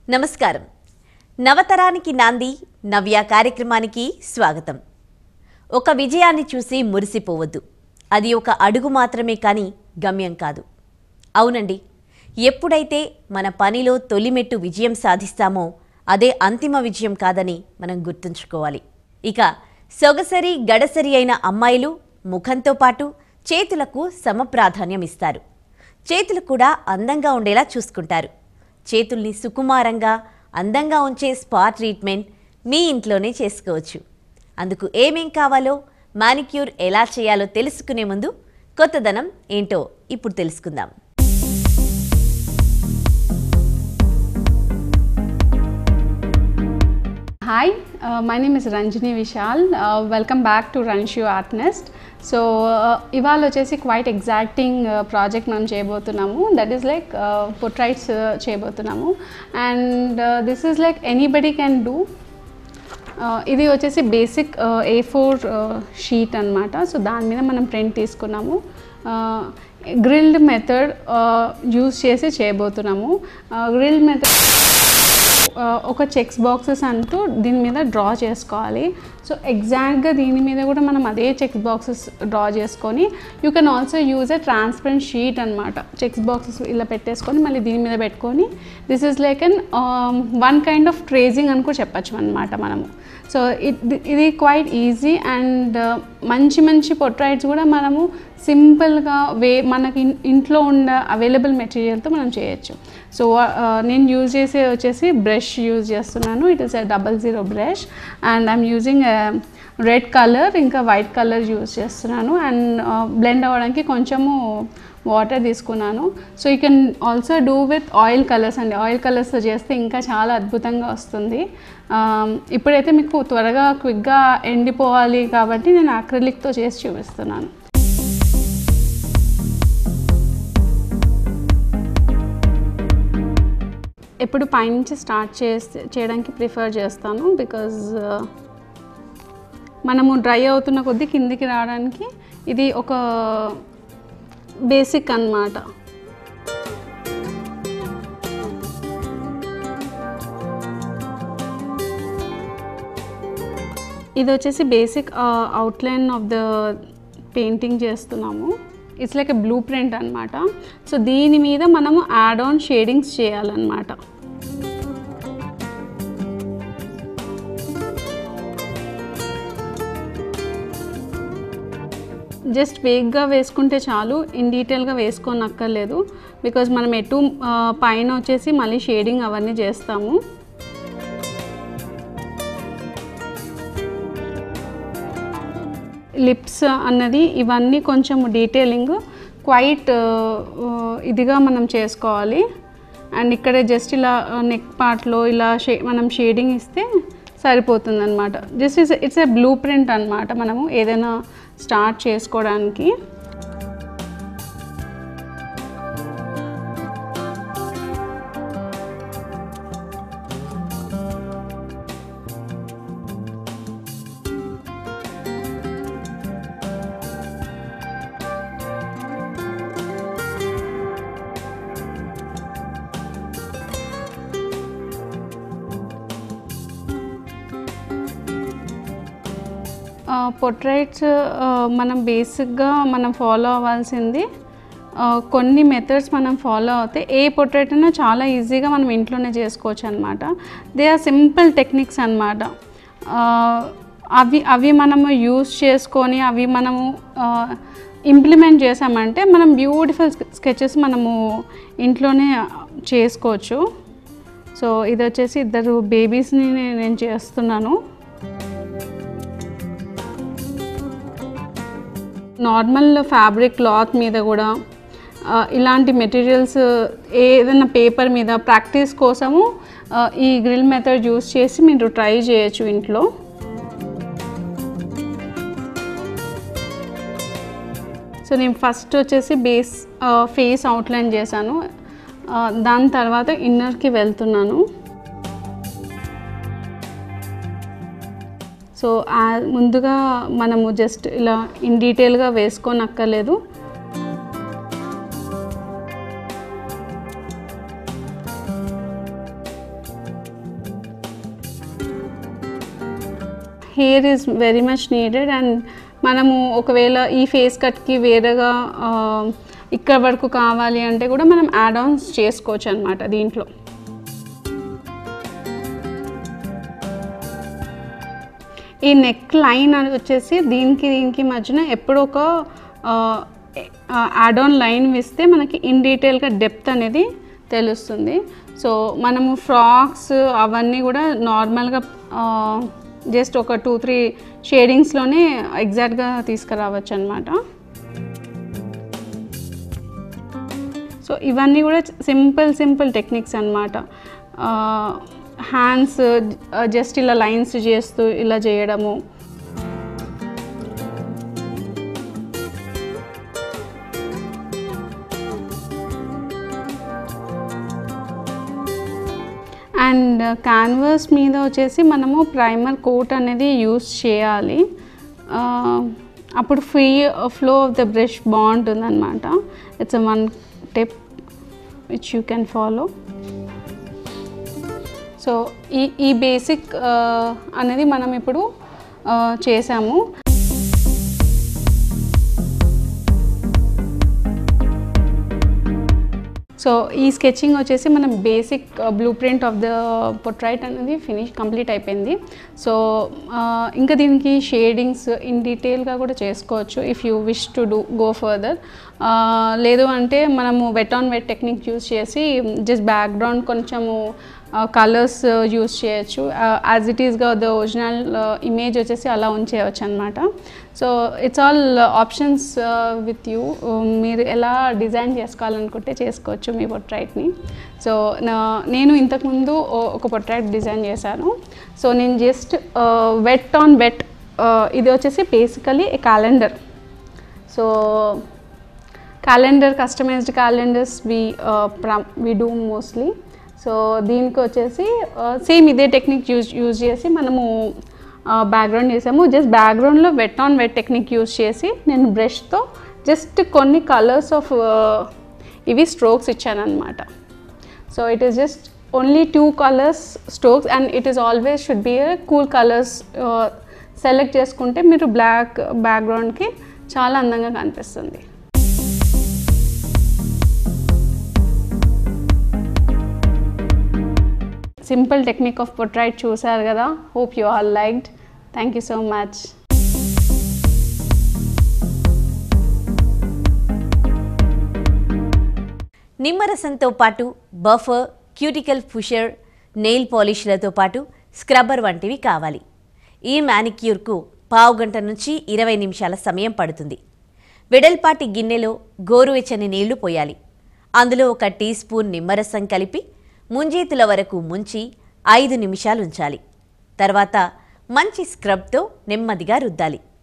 నమస్కారం నవతరానికి నాంది నవ్య కార్యక్రమానికి స్వాగతం ఒక విజయాన్ని చూసి మురిసిపోవద్దు అది ఒక అడుగు మాత్రమే కానీ గమ్యం కాదు అవునండి ఎప్పుడైతే మన పనిలో తొలిమెట్టు విజయం సాధిస్తామో అదే అంతిమ విజయం కాదని మనం గుర్తుంచుకోవాలి ఇక సొగసరి గడసరి అయిన అమ్మాయిలు ముఖంతో పాటు చేతులకు సమప్రాధాన్యం ఇస్తారు చేతులు కూడా అందంగా ఉండేలా చూసుకుంటారు చేతుల్ని సుకుమారంగా అందంగా ఉంచే స్పా ట్రీట్మెంట్ మీ ఇంట్లోనే చేసుకోవచ్చు అందుకు ఏమేం కావాలో మానిక్యూర్ ఎలా చేయాలో తెలుసుకునే ముందు కొత్తదనం ఏంటో ఇప్పుడు తెలుసుకుందాం Hi, uh, my name is Ranjini Vishal. Uh, welcome back to Ranshu Art Nest. So ఇవాళ వచ్చేసి క్వైట్ ఎగ్జాక్టింగ్ ప్రాజెక్ట్ మనం చేయబోతున్నాము దట్ ఈస్ లైక్ పొట్రైట్స్ చేయబోతున్నాము and this is like anybody can do ఇది వచ్చేసి బేసిక్ ఏ ఫోర్ షీట్ అనమాట so దాని మీద మనం ప్రింట్ తీసుకున్నాము గ్రిల్డ్ మెథడ్ యూస్ చేసి చేయబోతున్నాము గ్రిల్డ్ మెథడ్ ఒక చెక్స్ బాక్సెస్ అంటూ దీని మీద డ్రా చేసుకోవాలి సో ఎగ్జాక్ట్గా దీని మీద కూడా మనం అదే చెక్స్ బాక్సెస్ డ్రా చేసుకొని you can also use a transparent sheet అనమాట చెక్స్ బాక్సెస్ ఇలా పెట్టేసుకొని మళ్ళీ దీని మీద పెట్టుకొని this is like an one kind of tracing అని కూడా చెప్పచ్చు అనమాట మనము సో ఇది క్వైట్ ఈజీ అండ్ మంచి మంచి పొట్రైట్స్ కూడా మనము సింపుల్గా వే మనకి ఇంట్లో ఉన్న అవైలబుల్ మెటీరియల్తో మనం చేయొచ్చు సో నేను యూజ్ చేసే వచ్చేసి బ్రష్ యూజ్ చేస్తున్నాను it is a double zero brush and I'm using red colour ఇంకా వైట్ కలర్ యూజ్ చేస్తున్నాను అండ్ బ్లెండ్ అవ్వడానికి కొంచెము వాటర్ తీసుకున్నాను so you can also do with oil colours అండి ఆయిల్ కలర్స్తో చేస్తే ఇంకా చాలా అద్భుతంగా వస్తుంది ఇప్పుడైతే మీకు త్వరగా క్విక్గా ఎండిపోవాలి కాబట్టి నేను అక్రిలిక్తో చేసి చూపిస్తున్నాను ఎప్పుడు పైనుంచి స్టార్ట్ చేస్తే చేయడానికి ప్రిఫర్ చేస్తాను బికాజ్ మనము డ్రై అవుతున్న కొద్దీ కిందికి రావడానికి ఇది ఒక బేసిక్ అన్నమాట ఇది వచ్చేసి basic outline of the painting చేస్తున్నాము it's like a blueprint అనమాట సో దీని మీద మనము యాడ్ ఆన్ షేడింగ్స్ చేయాలన్నమాట జస్ట్ వేగ్గా వేసుకుంటే చాలు ఇన్ డీటెయిల్గా వేసుకోనక్కర్లేదు బికాజ్ మనం ఎటు పైన వచ్చేసి మళ్ళీ షేడింగ్ అవన్నీ చేస్తాము లిప్స్ అన్నది ఇవన్నీ కొంచెం డీటెయిలింగ్ క్వైట్ ఇదిగా మనం చేసుకోవాలి అండ్ ఇక్కడ జస్ట్ ఇలా నెక్ పార్ట్లో ఇలా షే మనం షేడింగ్ ఇస్తే సరిపోతుంది అనమాట just it's it's a blueprint అనమాట మనము ఏదైనా స్టార్ట్ చేసుకోవడానికి పొట్రైట్స్ మనం బేసిక్గా మనం ఫాలో అవ్వాల్సింది కొన్ని మెథడ్స్ మనం ఫాలో అవుతే ఏ పొట్రైట్ అయినా చాలా ఈజీగా మనం ఇంట్లోనే చేసుకోవచ్చు అనమాట దే ఆర్ సింపుల్ టెక్నిక్స్ అనమాట అవి అవి మనము యూస్ చేసుకొని అవి మనము ఇంప్లిమెంట్ చేసామంటే మనం బ్యూటిఫుల్ స్కెచెస్ మనము ఇంట్లోనే చేసుకోవచ్చు సో ఇది వచ్చేసి ఇద్దరు బేబీస్ని నేను చేస్తున్నాను నార్మల్ ఫ్యాబ్రిక్ క్లాత్ మీద కూడా ఇలాంటి మెటీరియల్స్ ఏదైనా పేపర్ మీద ప్రాక్టీస్ కోసము ఈ గ్రిల్ మెథడ్ యూస్ చేసి మీరు ట్రై చేయొచ్చు ఇంట్లో సో నేను ఫస్ట్ వచ్చేసి బేస్ ఫేస్ అవుట్లైన్ చేశాను దాని తర్వాత ఇన్నర్కి వెళ్తున్నాను సో ముందుగా మనము జస్ట్ ఇలా ఇన్ డీటెయిల్గా వేసుకోనక్కర్లేదు hair is very much needed and మనము ఒకవేళ ఈ ఫేస్ కట్కి వేరేగా ఆ, ఇక్కడ వరకు కావాలి అంటే కూడా మనం యాడ్ ఆన్స్ చేసుకోవచ్చు అనమాట దీంట్లో ఈ నెక్ లైన్ అని వచ్చేసి దీనికి దీనికి మధ్యన ఎప్పుడు ఒక యాడ్ ఆన్ లైన్ వేస్తే మనకి ఇన్ డీటెయిల్గా డెప్త్ అనేది తెలుస్తుంది సో మనము ఫ్రాక్స్ అవన్నీ కూడా నార్మల్గా జస్ట్ ఒక టూ త్రీ షేడింగ్స్లోనే ఎగ్జాక్ట్గా తీసుకురావచ్చు అనమాట సో ఇవన్నీ కూడా సింపుల్ సింపుల్ టెక్నిక్స్ అనమాట హ్యాండ్స్ జస్ట్ ఇలా లైన్స్ చేస్తూ ఇలా చేయడము అండ్ క్యాన్వాస్ మీద వచ్చేసి మనము ప్రైమర్ కోట్ అనేది యూస్ చేయాలి ఆ, అప్పుడు free flow of the brush బాగుంటుంది అనమాట it's one tip which you can follow so ఈ ఈ బేసిక్ అనేది మనం ఇప్పుడు ఆ, చేసాము సో ఈ స్కెచింగ్ వచ్చేసి మనం basic blueprint of the portrait అనేది ఫినిష్ కంప్లీట్ అయిపోయింది సో ఇంకా దీనికి షేడింగ్స్ ఇన్ డీటెయిల్గా కూడా చేసుకోవచ్చు if you wish to do go further లేదు అంటే మనము wet on wet technique use చేసి జస్ట్ బ్యాక్గ్రౌండ్ కొంచెము కలర్స్ యూస్ చేయొచ్చు యాజ్ ఇట్ ఈస్గా ద ఒరిజినల్ ఇమేజ్ వచ్చేసి అలా ఉంచేయవచ్చు అనమాట so it's all options with you మీరు ఎలా డిజైన్ చేసుకోవాలనుకుంటే చేసుకోవచ్చు మీ పొట్రైట్ని సో నా- నేను ఇంతకుముందు ఓ- ఒక పొట్రైట్ డిజైన్ చేశాను సో నేను జస్ట్ వెట్ ఆన్ వెట్ ఇది వచ్చేసి basically a calendar so calendar customised calendars we we do mostly so దీనికి వచ్చేసి సేమ్ ఇదే టెక్నిక్ యూజ్ యూజ్ చేసి మనము బ్యాక్గ్రౌండ్ చేసాము జస్ట్ బ్యాక్గ్రౌండ్లో wet on wet technique use చేసి నేను బ్రష్తో జస్ట్ కొన్ని కలర్స్ ఆఫ్ ఇవి స్ట్రోక్స్ ఇచ్చాను అనమాట so it is just only two colours strokes and it is always should be cool colours select చేసుకుంటే మీరు బ్లాక్ బ్యాక్గ్రౌండ్కి చాలా అందంగా కనిపిస్తుంది సింపుల్ టెక్నిక్ ఆఫ్ పొట్రైట్ చూసారు కదా hope you all liked thank you so much నిమ్మరసంతో పాటు బఫర్ క్యూటికల్ పుషర్ నెయిల్ పాలిష్లతో పాటు స్క్రబ్బర్ వంటివి కావాలి ఈ మ్యానిక్యూర్కు పావు గంట నుంచి ఇరవై నిమిషాల సమయం పడుతుంది వెడల్పాటి గిన్నెలో గోరువెచ్చని నీళ్లు పోయాలి అందులో ఒక టీ స్పూన్ నిమ్మరసం కలిపి ముంజేతుల వరకు ముంచి ఐదు నిమిషాలు ఉంచాలి తర్వాత మంచి స్క్రబ్తో నెమ్మదిగా రుద్దాలి